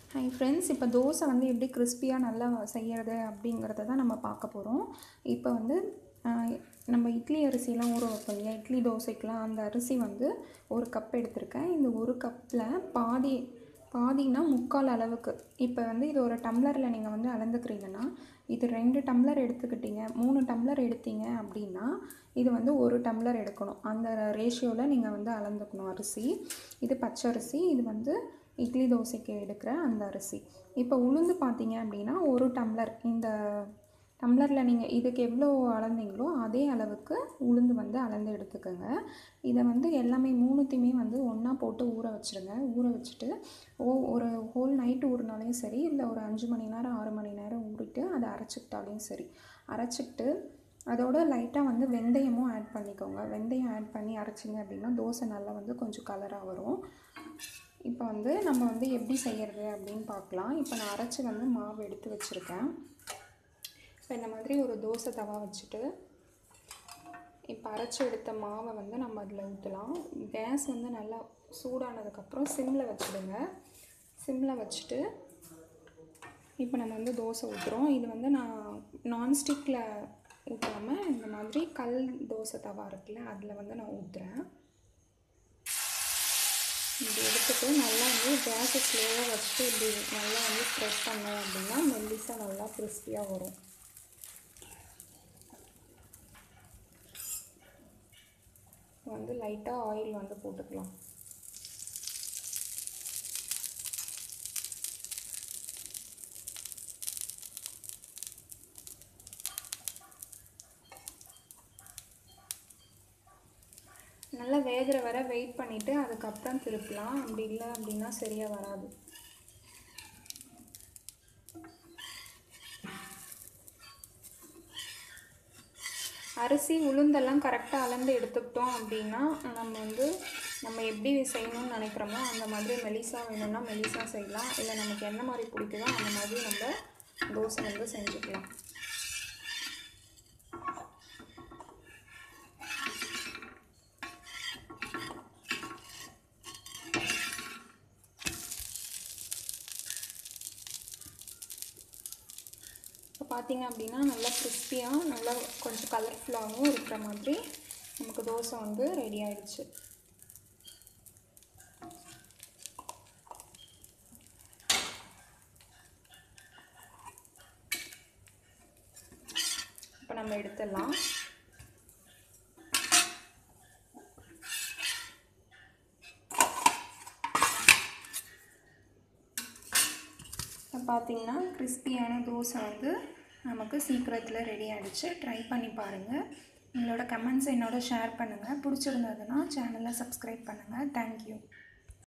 hi friends இப்போ தோசை வந்து எப்படி கிறிஸ்பியாக நல்லா செய்யறது அப்படிங்கிறத தான் நம்ம பார்க்க போகிறோம் இப்போ வந்து ஆஹ், நம்ம இட்லி அரிசிலாம் ஊற வைப்போம் இல்லையா இட்லி தோசைக்கெலாம் அந்த அரிசி வந்து ஒரு கப் எடுத்திருக்கேன் இந்த ஒரு கப்பில் பாதி பாதினா முக்கால் அளவுக்கு இப்போ வந்து இது ஒரு டம்ளரில் நீங்கள் வந்து அளந்துக்கிறீங்கன்னா இது ரெண்டு டம்ளர் எடுத்துக்கிட்டீங்க மூணு டம்ளர் எடுத்தீங்க அப்படின்னா இது வந்து ஒரு டம்ளர் எடுக்கணும் அந்த ரேஷியோவில் நீங்கள் வந்து அளந்துக்கணும் அரிசி இது பச்சரிசி இது வந்து இட்லி தோசைக்கு எடுக்கிற அந்த அரிசி இப்போ உளுந்து பார்த்தீங்க அப்படின்னா ஒரு டம்ளர் இந்த டம்ளரில் நீங்கள் இதுக்கு எவ்வளோ அளந்தீங்களோ அதே அளவுக்கு உளுந்து வந்து அளந்து எடுத்துக்கோங்க இதை வந்து எல்லாமே மூணுத்தையுமே வந்து ஒன்றா போட்டு ஊற வச்சுருங்க ஊற வச்சுட்டு ஓ ஒரு ஹோல் நைட் ஊறினாலையும் சரி இல்லை ஒரு அஞ்சு மணி நேரம் ஆறு மணி நேரம் ஊறிட்டு அதை அரைச்சிக்கிட்டாலையும் சரி அரைச்சிக்கிட்டு அதோட லைட்டாக வந்து வெந்தயமும் ஆட் பண்ணிக்கோங்க வெந்தயம் ஆட் பண்ணி அரைச்சிங்க அப்படின்னா தோசை நல்லா வந்து கொஞ்சம் கலராக வரும் இப்போ வந்து நம்ம வந்து எப்படி செய்கிறது அப்படின்னு பார்க்கலாம் இப்போ நான் அரைச்சி வந்து மாவு எடுத்து வச்சுருக்கேன் இப்போ இந்த மாதிரி ஒரு தோசை தவா வச்சுட்டு இப்போ அரைச்சி எடுத்த மாவை வந்து நம்ம அதில் ஊற்றலாம் கேஸ் வந்து நல்லா சூடானதுக்கப்புறம் சிம்மில் வச்சுடுங்க சிம்மில் வச்சுட்டு இப்போ நம்ம வந்து தோசை ஊற்றுறோம் இது வந்து நான் நான்ஸ்டிக்கில் ஊற்றாமல் இந்த மாதிரி கல் தோசை தவா இருக்குல்ல அதில் வந்து நான் ஊற்றுறேன் இப்படி எடுத்துட்டு நல்லா வந்து கேஸை ஸ்லோவாக வச்சுட்டு இப்படி நல்லா வந்து ப்ரெஸ் பண்ணோம் அப்படின்னா மெல்லிஸாக நல்லா கிறிஸ்பியாக வரும் இப்போ வந்து லைட்டாக ஆயில் வந்து போட்டுக்கலாம் நல்லா வேகிற வரை வெயிட் பண்ணிவிட்டு அதுக்கப்புறம் திருப்பலாம் அப்படி இல்லை அப்படின்னா சரியாக வராது அரிசி உளுந்தெல்லாம் கரெக்டாக அளந்து எடுத்துக்கிட்டோம் அப்படின்னா நம்ம வந்து நம்ம எப்படி செய்யணும்னு நினைக்கிறோமோ அந்த மாதிரி மெலிசா வேணும்னா மெலிசா செய்யலாம் இல்லை நமக்கு என்ன மாதிரி பிடிக்குதோ அந்த மாதிரி நம்ம தோசை வந்து செஞ்சுக்கலாம் இப்போ பார்த்தீங்க அப்படின்னா நல்லா கிறிஸ்பியாக நல்லா கொஞ்சம் கலர்ஃபுல்லாகவும் இருக்கிற மாதிரி நமக்கு தோசை வந்து ரெடி ஆயிடுச்சு இப்போ நம்ம எடுத்துடலாம் இப்போ பார்த்தீங்கன்னா கிறிஸ்பியான தோசை வந்து நமக்கு சீக்கிரத்தில் ரெடி ஆகிடுச்சு ட்ரை பண்ணி பாருங்கள் உங்களோட கமெண்ட்ஸை என்னோட ஷேர் பண்ணுங்கள் பிடிச்சிருந்ததுன்னா சேனலை சப்ஸ்கிரைப் பண்ணுங்கள் தேங்க்யூ